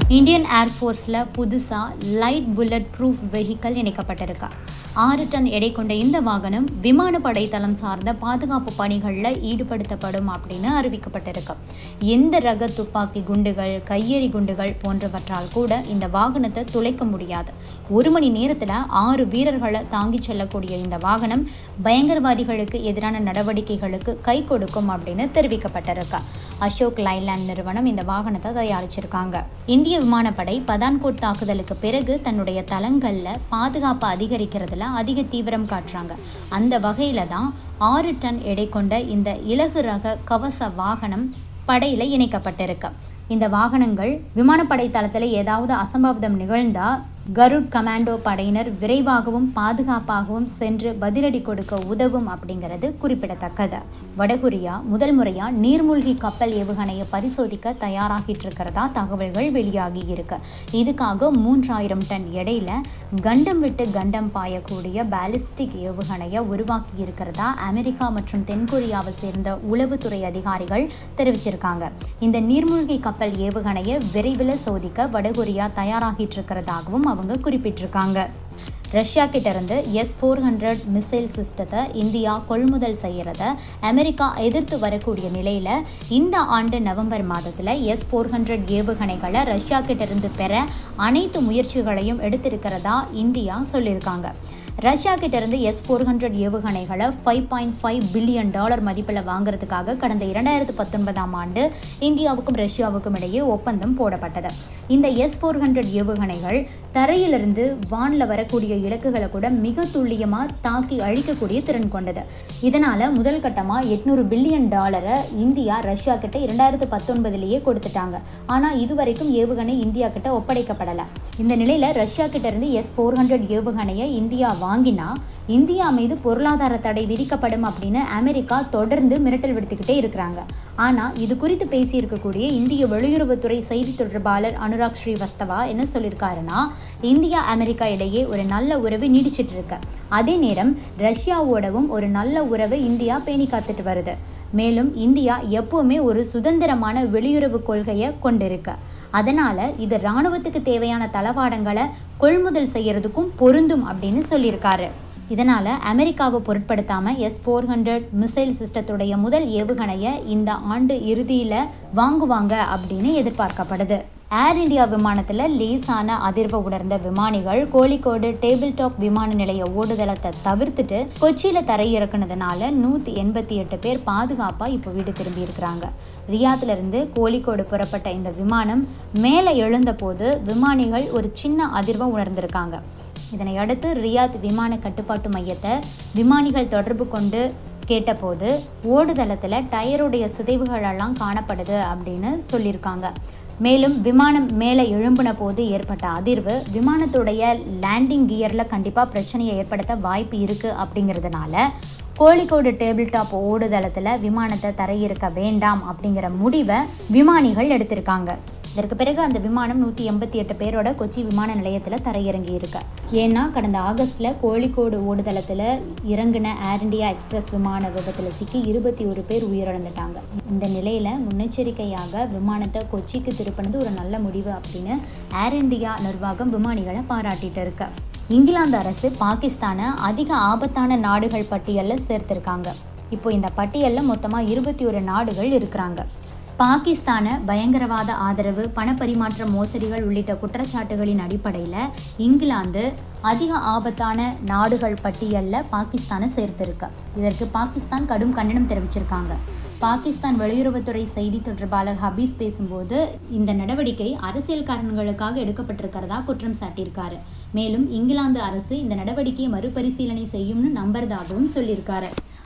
Indian ஏர்ஃபோர்ஸில் புதுசாக light bullet proof vehicle இணைக்கப்பட்டிருக்கா ஆறு டன் எடை கொண்ட இந்த வாகனம் விமானப்படை தளம் சார்ந்த பாதுகாப்பு பணிகளில் ஈடுபடுத்தப்படும் அப்படின்னு அறிவிக்கப்பட்டிருக்கு எந்த ரக துப்பாக்கி குண்டுகள் கையெறி குண்டுகள் போன்றவற்றால் கூட இந்த வாகனத்தை துளைக்க முடியாது ஒரு மணி நேரத்தில் ஆறு வீரர்களை தாங்கிச் செல்லக்கூடிய இந்த வாகனம் பயங்கரவாதிகளுக்கு எதிரான நடவடிக்கைகளுக்கு கை கொடுக்கும் அப்படின்னு தெரிவிக்கப்பட்டிருக்கு அசோக் லைலாண்ட் நிறுவனம் இந்த வாகனத்தை தயாரிச்சிருக்காங்க இந்திய விமானப்படை பதான்கோட் தாக்குதலுக்கு பிறகு தன்னுடைய தளங்களில் பாதுகாப்பு அதிகரிக்கிறதுல அதிக தீவிரம் காட்டுறாங்க அந்த வகையில தான் ஆறு டன் எடை கொண்ட இந்த இலகு ரக கவச வாகனம் படையில் இணைக்கப்பட்டிருக்கு இந்த வாகனங்கள் விமானப்படை தளத்தில் ஏதாவது அசம்பாவிதம் நிகழ்ந்தா கருட் கமாண்டோ படையினர் விரைவாகவும் பாதுகாப்பாகவும் சென்று பதிலடி கொடுக்க உதவும் அப்படிங்கிறது குறிப்பிடத்தக்கது வடகொரியா முதல் முறையா நீர்மூழ்கி கப்பல் ஏவுகணையை பரிசோதிக்க தயாராகிட்டு இருக்கிறதா தகவல்கள் வெளியாகி இருக்கு இதுக்காக மூன்றாயிரம் டன் எடையில கண்டம் விட்டு கண்டம் பாயக்கூடிய பாலிஸ்டிக் ஏவுகணையை உருவாக்கி இருக்கிறதா அமெரிக்கா மற்றும் தென்கொரியாவை சேர்ந்த உளவுத்துறை அதிகாரிகள் தெரிவிச்சிருக்காங்க இந்த நீர்மூழ்கி கப்பல் ஏவுகணையை விரைவில் சோதிக்க வடகொரியா தயாராகிட்டு இருக்கிறதாகவும் அவங்க குறிப்பிட்டிருக்காங்க ரஷ்யா கிட்ட இருந்து எஸ் ஃபோர் ஹண்ட்ரட் மிசைல் சிஸ்டத்தை இந்தியா கொள்முதல் செய்கிறத அமெரிக்கா எதிர்த்து வரக்கூடிய நிலையில் இந்த ஆண்டு நவம்பர் மாதத்தில் எஸ் ஃபோர் ஹண்ட்ரட் ஏவுகணைகளை ரஷ்யா கிட்ட இருந்து பெற அனைத்து முயற்சிகளையும் எடுத்திருக்கிறதா இந்தியா சொல்லியிருக்காங்க ரஷ்யா கிட்ட இருந்து எஸ் ஃபோர் ஹண்ட்ரட் ஏவுகணைகளை five point five billion dollar மதிப்பில் வாங்குறதுக்காக கடந்த இரண்டாயிரத்து பத்தொன்பதாம் ஆண்டு இந்தியாவுக்கும் ரஷ்யாவுக்கும் இடையே ஒப்பந்தம் போடப்பட்டது இந்த எஸ் ஃபோர் ஹண்ட்ரட் ஏவுகணைகள் தரையிலிருந்து வானில் வரக்கூடிய இலக்குகளை கூட மிக துல்லியமாக தாக்கி அழிக்கக்கூடிய திறன் கொண்டது இதனால் முதல் கட்டமாக எட்நூறு பில்லியன் டாலரை இந்தியா ரஷ்யா கிட்ட இரண்டாயிரத்து பத்தொன்பதுலேயே கொடுத்துட்டாங்க ஆனால் இதுவரைக்கும் ஏவுகணை இந்தியா கிட்ட ஒப்படைக்கப்படலை இந்த நிலையில் ரஷ்யா கிட்ட இருந்து எஸ் ஃபோர் ஹண்ட்ரட் ஏவுகணையை இந்தியா வாங்கினா இந்தியா மீது பொருளாதார தடை விதிக்கப்படும் அப்படின்னு அமெரிக்கா தொடர்ந்து மிரட்டல் விடுத்துக்கிட்டே இருக்கிறாங்க ஆனால் இது குறித்து பேசியிருக்கக்கூடிய இந்திய வெளியுறவுத்துறை செய்தி தொடர்பாளர் அனுராக் ஸ்ரீவஸ்தவா என்ன சொல்லியிருக்காருன்னா இந்தியா அமெரிக்கா இடையே ஒரு நல்ல உறவு நீடிச்சிட்டு இருக்கு அதே நேரம் ரஷ்யாவோடவும் ஒரு நல்ல உறவை இந்தியா பேணி காத்துட்டு வருது மேலும் இந்தியா எப்பவுமே ஒரு சுதந்திரமான வெளியுறவு கொள்கையை கொண்டிருக்கு அதனால இது இராணுவத்துக்கு தேவையான தளவாடங்களை கொள்முதல் செய்யறதுக்கும் பொருந்தும் அப்படின்னு சொல்லியிருக்காரு இதனால் அமெரிக்காவை பொருட்படுத்தாமல் எஸ் ஃபோர் ஹண்ட்ரட் மிசைல் சிஸ்டத்துடைய முதல் ஏவுகணையை இந்த ஆண்டு இறுதியில் வாங்குவாங்க அப்படின்னு எதிர்பார்க்கப்படுது ஏர் இந்தியா விமானத்தில் லேசான அதிர்வை உணர்ந்த விமானிகள் கோழிக்கோடு டேபிள் டாப் விமான நிலைய ஓடுதளத்தை தவிர்த்துட்டு கொச்சியில் தரையிறக்குனதுனால நூற்றி எண்பத்தி எட்டு பேர் பாதுகாப்பாக இப்போ வீடு திரும்பி இருக்கிறாங்க ரியாத்திலிருந்து கோழிக்கோடு புறப்பட்ட இந்த விமானம் மேலே எழுந்த போது விமானிகள் ஒரு சின்ன அதிர்வை உணர்ந்திருக்காங்க இதனை அடுத்து ரியாத் விமான கட்டுப்பாட்டு மையத்தை விமானிகள் தொடர்பு கொண்டு கேட்டபோது ஓடுதளத்தில் டயருடைய சிதைவுகளெல்லாம் காணப்படுது அப்படின்னு சொல்லியிருக்காங்க மேலும் விமானம் மேலே எழும்பின போது ஏற்பட்ட அதிர்வு விமானத்துடைய லேண்டிங் கியரில் கண்டிப்பாக பிரச்சனையை ஏற்படுத்த வாய்ப்பு இருக்குது அப்படிங்கிறதுனால கோழிக்கோடு டேபிள் டாப் ஓடுதளத்தில் விமானத்தை தரையிறக்க வேண்டாம் அப்படிங்கிற முடிவை விமானிகள் எடுத்திருக்காங்க இதற்கு பிறகு அந்த விமானம் நூற்றி எண்பத்தி எட்டு பேரோட கொச்சி விமான நிலையத்தில் தரையிறங்கி இருக்கு ஏன்னா கடந்த ஆகஸ்டில் கோழிக்கோடு ஓடுதளத்தில் இறங்கின ஏர் இந்தியா எக்ஸ்பிரஸ் விமான விபத்தில் சிக்கி இருபத்தி ஒரு பேர் உயிரிழந்துட்டாங்க இந்த நிலையில் முன்னெச்சரிக்கையாக விமானத்தை கொச்சிக்கு திருப்பினது ஒரு நல்ல முடிவு அப்படின்னு ஏர் இந்தியா நிர்வாகம் விமானிகளை பாராட்டிட்டு இருக்கு இங்கிலாந்து அரசு பாகிஸ்தானை அதிக ஆபத்தான நாடுகள் பட்டியலில் சேர்த்திருக்காங்க இப்போ இந்த பட்டியலில் மொத்தமாக இருபத்தி ஒரு நாடுகள் இருக்கிறாங்க பாகிஸ்தான பயங்கரவாத ஆதரவு பணப்பரிமாற்ற மோசடிகள் உள்ளிட்ட குற்றச்சாட்டுகளின் அடிப்படையில் இங்கிலாந்து அதிக ஆபத்தான நாடுகள் பட்டியலில் பாகிஸ்தானை சேர்த்திருக்கு இதற்கு பாகிஸ்தான் கடும் கண்டனம் தெரிவிச்சிருக்காங்க பாகிஸ்தான் வெளியுறவுத்துறை செய்தி தொடர்பாளர் ஹபீஸ் பேசும்போது இந்த நடவடிக்கை அரசியல் காரணங்களுக்காக எடுக்கப்பட்டிருக்கிறதா குற்றம் சாட்டியிருக்காரு மேலும் இங்கிலாந்து அரசு இந்த நடவடிக்கையை மறுபரிசீலனை செய்யும்னு நம்புறதாகவும் சொல்லியிருக்காரு